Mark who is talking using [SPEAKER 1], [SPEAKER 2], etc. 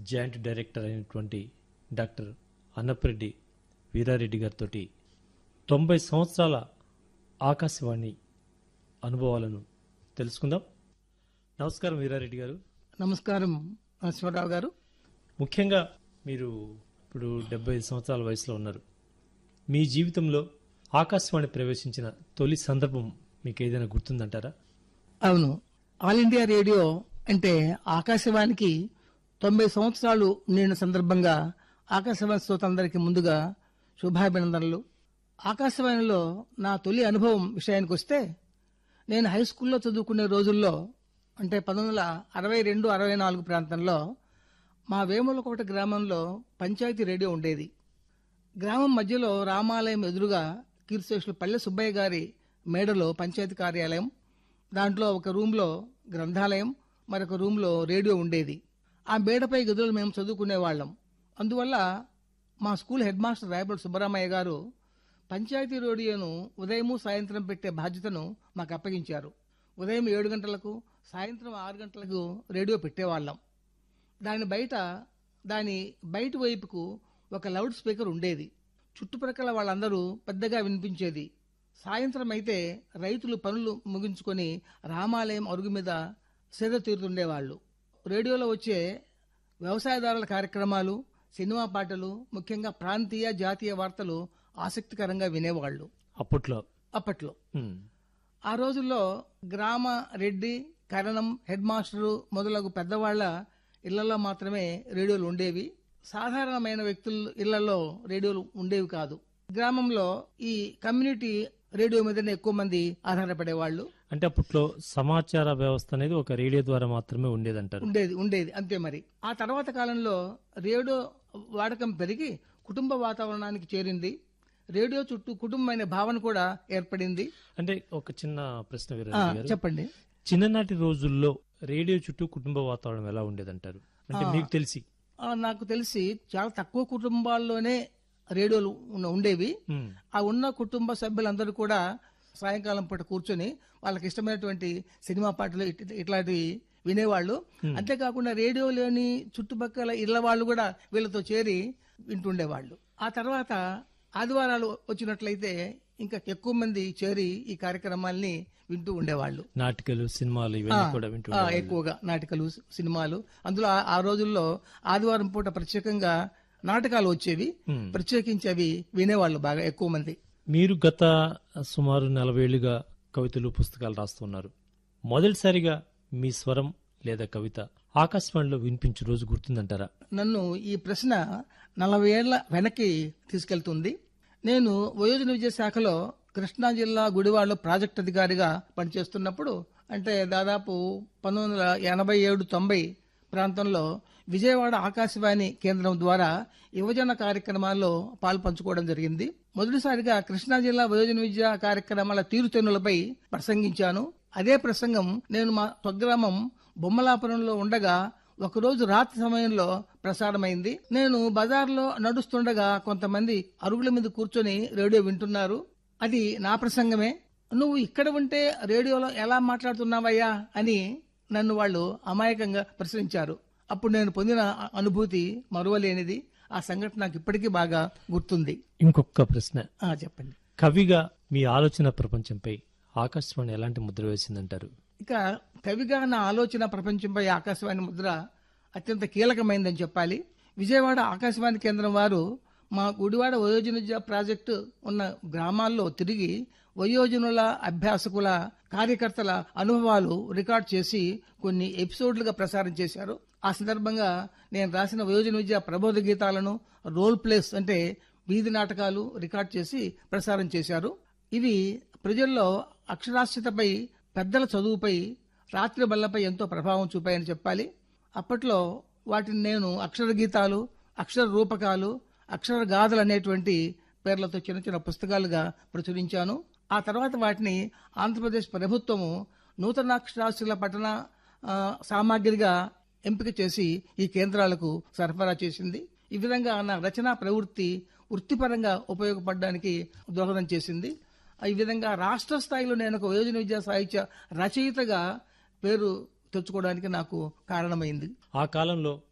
[SPEAKER 1] Joint director అయినటువంటి doctor Annapreddy Veerareddy గారితో తొంభై సంవత్సరాల ఆకాశవాణి అనుభవాలను తెలుసుకుందాం నమస్కారం వీరారెడ్డి గారు
[SPEAKER 2] నమస్కారం ఈశ్వరరావు గారు
[SPEAKER 1] ముఖ్యంగా మీరు ఇప్పుడు డెబ్బై ఐదు సంవత్సరాల వయసులో ఉన్నారు మీ జీవితంలో ఆకాశవాణి ప్రవేశించిన తొలి సందర్భం మీకు ఏదైనా గుర్తుందంటారా
[SPEAKER 2] అవును ఆల్ ఇండియా రేడియో అంటే ఆకాశవాణికి తొంభై సంవత్సరాలు నిండిన సందర్భంగా ఆకాశవాణి శ్రోతలందరికీ ముందుగా శుభాభినందనలు ఆకాశవాణిలో నా తొలి అనుభవం విషయానికి వస్తే నేను హై స్కూల్లో చదువుకునే రోజుల్లో అంటే పంతొమ్మిది వందల అరవై రెండు అరవై నాలుగు ప్రాంతంలో మా వేములకోట గ్రామంలో పంచాయతీ రేడియో ఉండేది గ్రామం మధ్యలో రామాలయం ఎదురుగా కీర్తిశేషులు పల్లె సుబ్బయ్య గారి మేడలో పంచాయతీ కార్యాలయం దాంట్లో ఒక రూమ్లో గ్రంథాలయం మరొక రూమ్లో రేడియో ఉండేది ఆ మేడపై గదులు మేము చదువుకునేవాళ్ళం అందువల్ల మా స్కూల్ హెడ్ మాస్టర్ రాయబడి సుబ్బరామయ్య గారు పంచాయతీ రేడియోను ఉదయము సాయంత్రం పెట్టే బాధ్యతను మాకు అప్పగించారు ఉదయం ఏడు గంటలకు సాయంత్రం ఆరు గంటలకు రేడియో పెట్టేవాళ్ళం దాని బయట దాని బయట వైపుకు ఒక లౌడ్ స్పీకర్ ఉండేది చుట్టుప్రక్కల వాళ్ళందరూ పెద్దగా వినిపించేది సాయంత్రం అయితే రైతులు పనులు ముగించుకొని రామాలయం అరుగు మీద సేద తీరుతుండేవాళ్ళు రేడియోలో వచ్చే వ్యవసాయదారుల కార్యక్రమాలు సినిమా పాటలు ముఖ్యంగా ప్రాంతీయ జాతీయ వార్తలు ఆసక్తికరంగా వినేవాళ్ళు
[SPEAKER 1] అప్పట్లో
[SPEAKER 2] అప్పట్లో
[SPEAKER 1] ఉమ్,
[SPEAKER 2] ఆ రోజుల్లో గ్రామ రెడ్డి కరణం హెడ్ మాస్టరు మొదలగు పెద్దవాళ్ల ఇళ్లలో మాత్రమే రేడియోలు ఉండేవి సాధారణమైన వ్యక్తుల ఇళ్లలో రేడియోలు ఉండేవి కాదు గ్రామంలో ఈ కమ్యూనిటీ రేడియో మీదనే ఎక్కువ మంది ఆధారపడేవాళ్ళు
[SPEAKER 1] అంటే అప్పట్లో సమాచార వ్యవస్థ అనేది ఒక రేడియో ద్వారా మాత్రమే ఉండేదంటారు
[SPEAKER 2] ఉండేది ఉండేది అంతే మరి ఆ తర్వాత కాలంలో రేడియో వాడకం పెరిగి కుటుంబ వాతావరణానికి చేరింది రేడియో చుట్టూ కుటుంబం అనే భావన కూడా ఏర్పడింది
[SPEAKER 1] అంటే ఒక చిన్న ప్రశ్న
[SPEAKER 2] ఆ,
[SPEAKER 1] వీరారెడ్డి గారు
[SPEAKER 2] చెప్పండి
[SPEAKER 1] చిన్ననాటి రోజుల్లో రేడియో చుట్టూ కుటుంబ వాతావరణం ఎలా ఉండేదంటారు అంటే మీకు తెలిసి
[SPEAKER 2] ఆ, నాకు తెలిసి చాలా తక్కువ కుటుంబాల్లోనే రేడియోలు ఉన్న- ఉండేవి
[SPEAKER 1] ఉమ్,
[SPEAKER 2] ఆ ఉన్న కుటుంబ సభ్యులందరూ కూడా సాయంకాలం పూట కూర్చొని వాళ్ళకి ఇష్టమైనటువంటి సినిమా పాటలు ఇట్- ఇట్లాంటివి వినేవాళ్ళు అంతేకాకుండా రేడియోలోని చుట్టుపక్కల ఇళ్ల వాళ్ళు కూడా వీళ్ళతో చేరి వింటుండేవాళ్ళు ఆ తర్వాత ఆదివారాలు వచ్చినట్లయితే ఇంకా ఎక్కువ మంది చేరి ఈ కార్యక్రమాల్ని వింటూ ఉండేవాళ్ళు
[SPEAKER 1] నాటికలు సినిమాలు ఇవన్నీ కూడా వింటూ
[SPEAKER 2] ఆ, ఎక్కువగా నాటకాలు సినిమాలు అందులో ఆ- ఆ రోజుల్లో ఆదివారం పూట ప్రత్యేకంగా నాటకాలు వచ్చేవి
[SPEAKER 1] Hmm.
[SPEAKER 2] ప్రత్యేకించి అవి వినేవాళ్ళు బాగా ఎక్కువ మంది
[SPEAKER 1] మీరు గత సుమారు నలభై ఏళ్లుగా కవితలు పుస్తకాలు రాస్తున్నారు మొదటిసారిగా మీ స్వరం లేదా కవిత ఆకాశవాణిలో వినిపించే రోజు గుర్తుందంటారా
[SPEAKER 2] నన్ను ఈ ప్రశ్న నలభై ఏళ్ల వెనక్కి తీసుకెళ్తుంది నేను వయోజన విద్యా శాఖలో కృష్ణా జిల్లా గుడివాడలో ప్రాజెక్ట్ అధికారిగా పనిచేస్తున్నప్పుడు అంటే దాదాపు పంతొమ్మిది వందల ఎనభై ఏడు తొంభై ప్రాంతంలో విజయవాడ ఆకాశవాణి కేంద్రం ద్వారా యువజన కార్యక్రమాల్లో పాలు పంచుకోవడం జరిగింది మొదటిసారిగా కృష్ణా జిల్లా వయోజన విద్యా కార్యక్రమాల తీరుతెన్నులపై ప్రసంగించాను అదే ప్రసంగం నేను మా స్వగ్రామం బొమ్మలాపురంలో ఉండగా ఒకరోజు రాత్రి సమయంలో ప్రసారమైంది నేను బజార్లో నడుస్తుండగా కొంతమంది అరుగుల మీద కూర్చొని రేడియో వింటున్నారు అది నా ప్రసంగమే నువ్వు ఇక్కడ ఉంటే రేడియోలో ఎలా మాట్లాడుతున్నావయ్యా అని నన్ను వాళ్ళు అమాయకంగా ప్రశ్నించారు అప్పుడు నేను పొందిన అ- అనుభూతి మరువలేనిది ఆ సంఘటన నాకు ఇప్పటికీ బాగా గుర్తుంది
[SPEAKER 1] ఇంకొక ప్రశ్న
[SPEAKER 2] ఆ చెప్పండి
[SPEAKER 1] కవిగా మీ ఆలోచన ప్రపంచంపై ఆకాశవాణి ఎలాంటి ముద్ర వేసిందంటారు
[SPEAKER 2] ఇక కవిగా నా ఆలోచన ప్రపంచంపై ఆకాశవాణి ముద్ర అత్యంత కీలకమైందని చెప్పాలి విజయవాడ ఆకాశవాణి కేంద్రం వారు మా గుడివాడ వయోజన విద్యా ప్రాజెక్టు ఉన్న గ్రామాల్లో తిరిగి వయోజనుల అభ్యాసకుల కార్యకర్తల అనుభవాలు రికార్డ్ చేసి కొన్ని ఎపిసోడ్లుగా ప్రసారం చేశారు ఆ సందర్భంగా నేను రాసిన వయోజన విద్యా ప్రబోధ గీతాలను రోల్ ప్లేస్ అంటే వీధి నాటకాలు రికార్డ్ చేసి ప్రసారం చేశారు ఇవి ప్రజల్లో అక్షరాస్యతపై పెద్దల చదువుపై రాత్రి బల్లపై ఎంతో ప్రభావం చూపాయని చెప్పాలి అప్పట్లో వాటిని నేను అక్షర గీతాలు అక్షర రూపకాలు అక్షర గాథలు అనేటువంటి పేర్లతో చిన్న చిన్న పుస్తకాలుగా ప్రచురించాను ఆ తర్వాత వాటిని ఆంధ్రప్రదేశ్ ప్రభుత్వము నూతనాక్షరాస్యుల పఠన ఆ, సామాగ్రిగా ఎంపిక చేసి ఈ కేంద్రాలకు సరఫరా చేసింది ఈ విధంగా నా రచనా ప్రవృత్తి వృత్తిపరంగా ఉపయోగపడడానికి దోహదం చేసింది ఈ విధంగా రాష్ట్ర స్థాయిలో నేను ఒక యోజన విద్యా సాహిత్య రచయితగా పేరు తెచ్చుకోవడానికి నాకు కారణమైంది
[SPEAKER 1] ఆ కాలంలో